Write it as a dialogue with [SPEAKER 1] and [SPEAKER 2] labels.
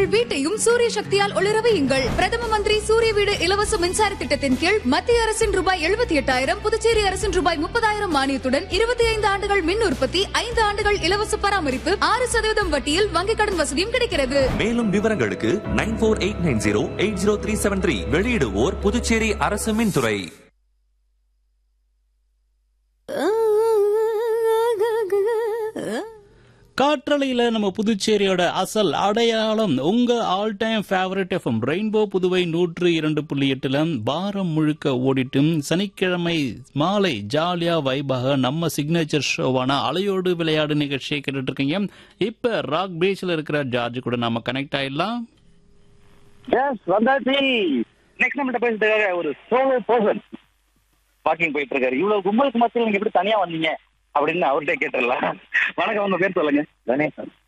[SPEAKER 1] உங்கள் வீட்டையும் சூரிய சக்தியால் ஒளிர வையுங்கள் பிரதம மந்திரி சூரிய வீடு இலவச மின்சார திட்டத்தின் கீழ் மத்திய அரசின் ரூபாய் எழுபத்தி எட்டாயிரம் புதுச்சேரி அரசின் ரூபாய் முப்பதாயிரம் மானியத்துடன் இருபத்தி ஐந்து ஆண்டுகள் மின் உற்பத்தி ஐந்து ஆண்டுகள் இலவச பராமரிப்பு ஆறு சதவீதம் வட்டியில் வங்கிக் கடன் வசதியும் கிடைக்கிறது
[SPEAKER 2] மேலும் விவரங்களுக்கு nine four eight nine zero eight zero three seven three வெளியிடுவோர் புதுச்சேரி அரசு மின்துறை
[SPEAKER 3] காற்றலையில நம்ம புதுச்சேரியோட அசல் அடையாளம் உங்க all time favourite F M rainbow Puduvai நூற்று இரண்டு புள்ளி எட்டுல வாரம் முழுக்க ஓடிட்டும் சனிக்கிழமை மாலை ஜாலியா வைபாக நம்ம சிக்னேச்சர் ஷோவான அலையோடு விளையாடு நிகழ்ச்சியை கேட்டுட்டு இருக்கீங்க இப்ப ராக் பீச்ல இருக்கிற ஜார்ஜ் கூட நாம கனெக்ட் ஆயிடலாம்
[SPEAKER 4] எஸ் வந்தாச்சு நெக்ஸ்ட் நம்மகிட்ட பேசுறதுக்காக ஒரு சோலோ பர்சன் வாக்கிங் போயிட்டு இருக்காரு இவ்வளவு கும்பலுக்கு மத்தியில் நீங்க எப்படி தனியா வந்தீங்க அப்படின்னு அவர்கிட்ட கேட்டுடலாம் வணக்கம் உங்க பேர் சொல்லுங்க கணேசன்